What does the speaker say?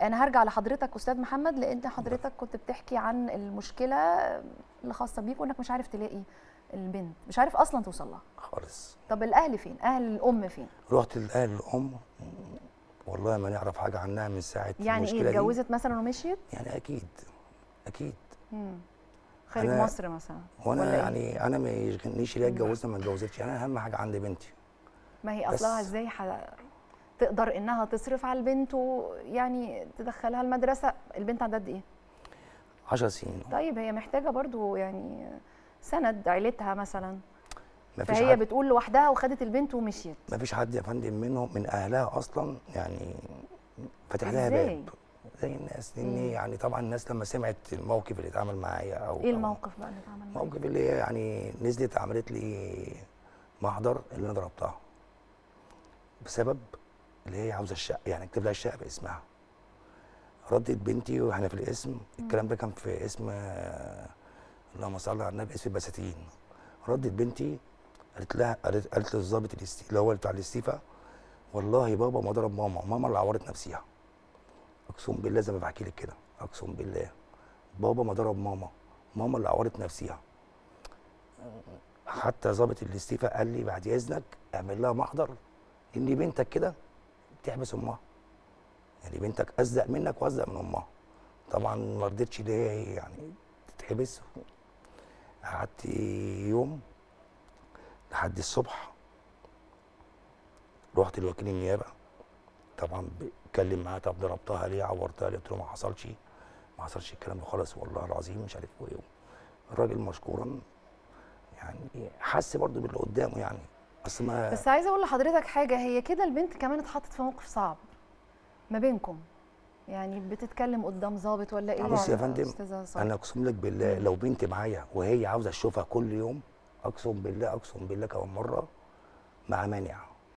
انا هرجع لحضرتك استاذ محمد لان حضرتك كنت بتحكي عن المشكله اللي خاصه بيك وانك مش عارف تلاقي البنت مش عارف اصلا توصل لها خالص طب الاهل فين اهل الام فين رحت لاهل الام والله ما نعرف حاجه عنها من ساعه يعني المشكله ايه دي. اتجوزت مثلا ومشيت يعني اكيد اكيد مم. خارج أنا- مصر مثلا وانا ولا إيه؟ يعني انا ما يشغلنيش ليه اتجوزنا ما اتجوزتش انا اهم حاجه عندي بنتي ما هي بس- اصلها ازاي ح... تقدر انها تصرف على البنت ويعني تدخلها المدرسه البنت عندها قد ايه 10 سنين طيب هي محتاجه برضو يعني سند عيلتها مثلا ما فيش فهي حد بتقول لوحدها وخدت البنت ومشيت ما فيش حد يا فندم منهم من اهلها اصلا يعني فاتح لها إزاي؟ باب زي الناس لان مم. يعني طبعا الناس لما سمعت الموقف اللي اتعمل معايا او ايه أو الموقف بقى اللي اتعمل معاك؟ الموقف اللي هي يعني نزلت عملت لي محضر اللي انا ضربتها بسبب اللي هي عاوزه الشقه يعني اكتب لها الشقه باسمها ردت بنتي واحنا في الاسم الكلام ده كان في اسم آه، اللهم صل على النبي اسم البساتين ردت بنتي قالت لها قالت, قالت للظابط الاستي- اللي هو بتاع الاستيفاء والله بابا ما ضرب ماما ماما اللي عورت نفسها اقسم بالله زي ما بحكي لك كده اقسم بالله بابا ما ضرب ماما ماما اللي عورت نفسها حتى ظابط الاستيفاء قال لي بعد اذنك اعمل لها محضر ان بنتك كده بتحبس امها يعني بنتك ازق منك وازق من امها طبعا ما رضيتش ليه يعني تتحبس قعدت يوم لحد الصبح رحت لوكيل النيابه طبعا بتكلم معاه طب ضربتها ليه عورتها ليه قلت له ما حصلش ما حصلش الكلام ده خالص والله العظيم مش عارف ايه الراجل مشكورا يعني حس برضو باللي قدامه يعني اصل ما بس عايزه اقول لحضرتك حاجه هي كده البنت كمان اتحطت في موقف صعب ما بينكم يعني بتتكلم قدام ظابط ولا ايه بص يا فندم أستاذة سارة؟ انا اقسم لك بالله مم. لو بنتي معايا وهي عاوزه اشوفها كل يوم اقسم بالله اقسم بالله كمان مره مع مانع